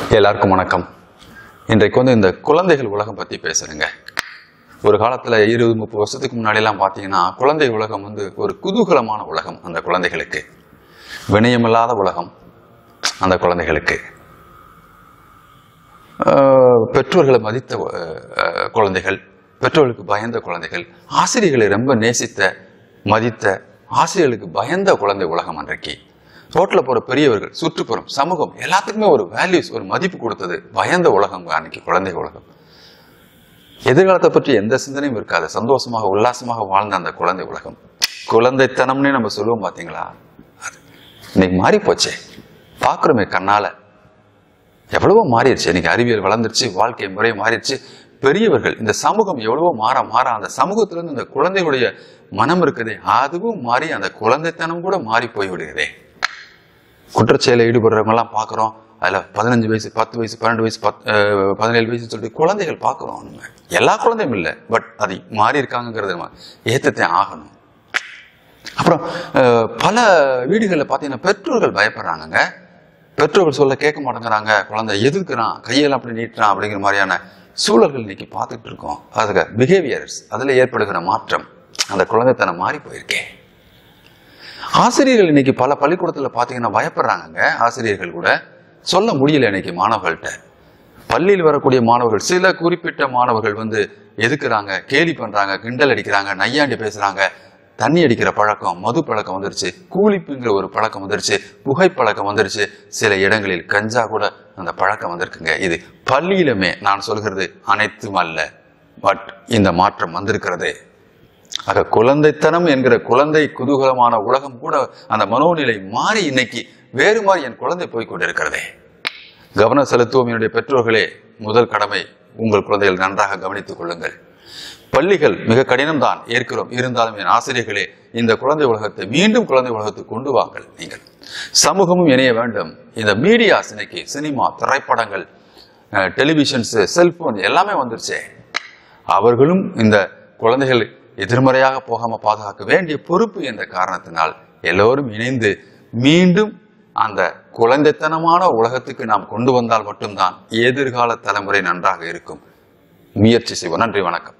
எல்லாருக்கும் வணக்கம் இன்றைக்கு வந்து இந்த குழந்தைகள் உலகம் பற்றி பேசுகிறேங்க ஒரு காலத்தில் இருபது முப்பது வருஷத்துக்கு முன்னாடிலாம் பார்த்தீங்கன்னா குழந்தை உலகம் வந்து ஒரு குதூகலமான உலகம் அந்த குழந்தைகளுக்கு வினயமில்லாத உலகம் அந்த குழந்தைகளுக்கு ஆஹ் பெற்றோர்களை மதித்த ஆஹ், குழந்தைகள் பெற்றோர்களுக்கு பயந்த குழந்தைகள் ஆசிரியர்களை ரொம்ப நேசித்த மதித்த ஆசிரியர்களுக்கு பயந்த குழந்தை உலகம் அன்றைக்கு ரோட்ல போற பெரியவர்கள் சுற்றுப்புறம் சமூகம் எல்லாத்துக்குமே ஒரு வேல்யூஸ் ஒரு மதிப்பு கொடுத்தது பயந்த உலகம் அன்னைக்கு குழந்தை உலகம் எதிர்காலத்தை பற்றி எந்த சிந்தனையும் இருக்காது சந்தோஷமாக உல்லாசமாக வாழ்ந்த அந்த குழந்தை உலகம் குழந்தைத்தனம்னே நம்ம சொல்லுவோம் பாத்தீங்களா அது இன்னைக்கு மாறி போச்சே பார்க்குறோமே கண்ணால எவ்வளவோ மாறிடுச்சு இன்னைக்கு அறிவியல் வளர்ந்துருச்சு வாழ்க்கை முறை மாறிடுச்சு பெரியவர்கள் இந்த சமூகம் எவ்வளவோ மாற மாற அந்த சமூகத்திலிருந்து இந்த குழந்தைகளுடைய மனம் இருக்குதே அதுவும் மாறி அந்த குழந்தைத்தனம் கூட மாறி போய் விடுகிறதே குற்றச்செயலில் ஈடுபடுறவங்க எல்லாம் பார்க்குறோம் அதில் பதினஞ்சு வயசு பத்து வயசு பன்னெண்டு வயசு பத் அஹ், பதினேழு வயசு சொல்லிட்டு குழந்தைகள் பார்க்குறோம் நம்ம எல்லா குழந்தையும் இல்லை பட் அது மாறி இருக்காங்கிறத நம்ம ஏற்றத்தையும் ஆகணும் அப்புறம் அஹ், பல வீடுகளில் பார்த்தீங்கன்னா பெற்றோர்கள் பயப்படுறாங்கங்க பெற்றோர்கள் சொல்ல கேட்க மாட்டேங்கிறாங்க குழந்தை எதிர்க்கிறான் கையெல்லாம் அப்படி நீட்டுறான் அப்படிங்கிற மாதிரியான சூழல்கள் இன்னைக்கு பார்த்துட்டு இருக்கோம் அதுக்கு பிஹேவியர்ஸ் அதில் ஏற்படுகிற மாற்றம் அந்த குழந்தைத்தனம் மாறி போயிருக்கேன் ஆசிரியர்கள் இன்னைக்கு பல பள்ளிக்கூடத்தில் பார்த்தீங்கன்னா பயப்படுறாங்கங்க ஆசிரியர்கள் கூட சொல்ல முடியல இன்னைக்கு மாணவர்கள்ட்ட பள்ளியில் வரக்கூடிய மாணவர்கள் சில குறிப்பிட்ட மாணவர்கள் வந்து எதுக்குறாங்க கேலி பண்றாங்க கிண்டல் அடிக்கிறாங்க நையாண்டி பேசுறாங்க தண்ணி அடிக்கிற பழக்கம் மது பழக்கம் வந்துருச்சு கூலிப்புங்கிற ஒரு பழக்கம் வந்துருச்சு புகை பழக்கம் வந்துருச்சு சில இடங்களில் கஞ்சா கூட அந்த பழக்கம் வந்திருக்குங்க இது பள்ளியிலுமே நான் சொல்கிறது அனைத்தும் அல்ல பட் இந்த மாற்றம் வந்திருக்கிறது ஆக குழந்தைத்தனம் என்கிற குழந்தை குதூகலமான உலகம் கூட அந்த மனோநிலை மாறி இன்னைக்கு வேறு மாதிரி என் குழந்தை போய் கொண்டிருக்கிறதே கவனம் செலுத்துவோம் என்னுடைய பெற்றோர்களே முதல் கடமை உங்கள் குழந்தைகள் நன்றாக கவனித்துக் கொள்ளுங்கள் பள்ளிகள் மிக கடினம்தான் ஏற்கிறோம் இருந்தாலும் என் ஆசிரியர்களே இந்த குழந்தை உலகத்தை மீண்டும் குழந்தை உலகத்துக்கு கொண்டு வாங்கள் நீங்கள் சமூகமும் இணைய வேண்டும் இந்த மீடியாஸ் இன்னைக்கு சினிமா திரைப்படங்கள் டெலிவிஷன்ஸ் செல்போன் எல்லாமே வந்துருச்சே அவர்களும் இந்த குழந்தைகள் எதிர்மறையாக போகாம பாதுகாக்க வேண்டிய பொறுப்பு என்ற காரணத்தினால் எல்லோரும் இணைந்து மீண்டும் அந்த குழந்தைத்தனமான உலகத்துக்கு நாம் கொண்டு வந்தால் மட்டும்தான் எதிர்கால தலைமுறை நன்றாக இருக்கும் முயற்சி செய்வோம் நன்றி வணக்கம்